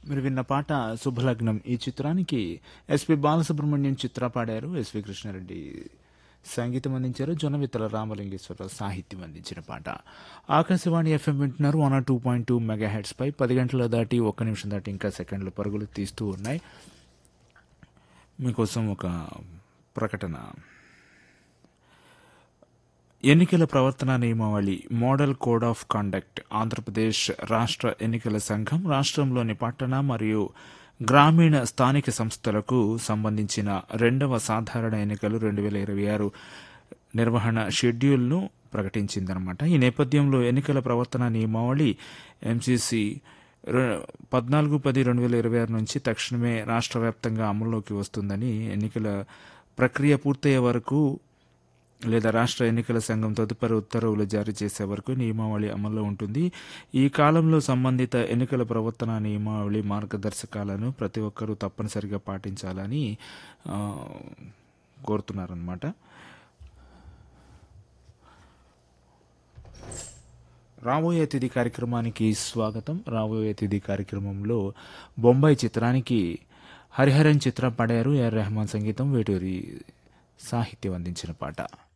మీరు విన్న పాట శుభలగ్నం ఈ చిత్రానికి ఎస్పి బాలసుబ్రహ్మణ్యం చిత్ర పాడారు ఎస్వి కృష్ణారెడ్డి సంగీతం అందించారు జొన్నవిత్తల రామలింగేశ్వరరావు సాహిత్యం అందించిన పాట ఆకాశవాణి ఎఫ్ఎం వింటున్నారు one two point two megahertz పై పది గంటల దాటి ఒక్క నిమిషం దాటి ఇంకా సెకండ్లు పరుగులు తీస్తూ ఉన్నాయి మీకోసం ఒక ప్రకటన ఎన్నికల ప్రవర్తన నియమావళి model code of conduct Andhra Pradesh రాష్ట్ర ఎన్నికల సంఘం రాష్ట్రంలోని పట్టణ మరియు గ్రామీణ స్థానిక సంస్థలకు సంబంధించిన రెండవ సాధారణ ఎన్నికలు రెండు వేల ఇరవై ఆరు నిర్వహణ షెడ్యూల్ను ప్రకటించిందనమాట ఈ నేపథ్యంలో ఎన్నికల ప్రవర్తన నియమావళి ఎంసీసీ పద్నాలుగు పది రెండు వేల ఇరవై ఆరు నుంచి తక్షణమే రాష్ట్ర వ్యాప్తంగా అమల్లోకి వస్తుందని ఎన్నికల ప్రక్రియ పూర్తయ్యే వరకు లేదా రాష్ట్ర ఎన్నికల సంఘం తదుపరి ఉత్తర్వులు జారీ చేసే వరకు నియమావళి అమల్లో ఉంటుంది ఈ కాలంలో సంబంధిత ఎన్నికల ప్రవర్తన నియమావళి మార్గదర్శకాలను ప్రతి ఒక్కరూ తప్పనిసరిగా పాటించాలని ఆ, కోరుతున్నారన్నమాట రాబోయే తిథి కార్యక్రమానికి స్వాగతం రాబోయే తిథి కార్యక్రమంలో బొంబాయి చిత్రానికి హరిహరన్ చిత్రం పాడారు ఏఆర్ రెహమాన్ సంగీతం వేటూరి సాహిత్యం అందించిన పాట